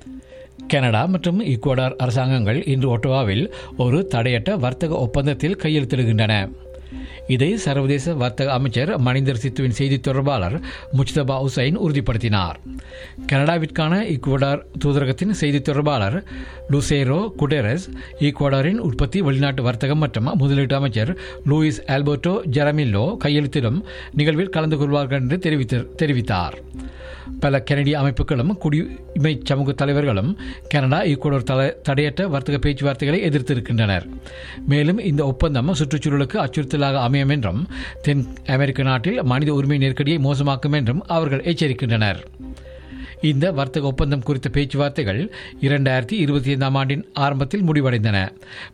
Canada மற்றும் Ecuador அரசாங்கங்கள் இன்று ஒட்டோவாவில் ஒரு தடையற்ற வர்த்தக ஒப்பந்தத்தில் கையெழுத்திடுகின்றன இதை சர்வதேச வர்த்தக அமைச்சர் மணிந்தர் சித்துவின் செய்தி தொடர்பாளர் முஜ்தபா ஹுசைன் உறுதிப்படுத்தினார் கனடாவிற்கான ஈக்குவடார் தூதரகத்தின் செய்தி தொடர்பாளர் லுசேரோ குடெரஸ் ஈக்குவடாரின் உற்பத்தி வெளிநாட்டு வர்த்தகம் மற்றும் முதலீட்டு அமைச்சர் லூயிஸ் ஆல்பர்டோ ஜெரமில்லோ கையெழுத்திடும் நிகழ்வில் கலந்து கொள்வார்கள் என்று தெரிவித்து- தெரிவித்தார் பல கனடிய அமைப்புகளும் குடிமை சமூக தலைவர்களும் கனடா ஈக்குவடோர் தல தடையற்ற வர்த்தக பேச்சுவார்த்தைகளை எதிர்த்திருக்கின்றனர் மேலும் இந்த ஒப்பந்தம் சுற்றுச்சூழலுக்கு அச்சுறுத்தலாக அமையும் என்றும் தென் அமெரிக்க நாட்டில் மனித உரிமை நெருக்கடியை மோசமாக்கும் என்றும் அவர்கள் எச்சரிக்கின்றனர் இந்த வர்த்தக ஒப்பந்தம் குறித்த பேச்சுவார்த்தைகள் இரண்டாயிரத்தி இருபத்தி ஐந்தாம் ஆண்டின் ஆரம்பத்தில் முடிவடைந்தன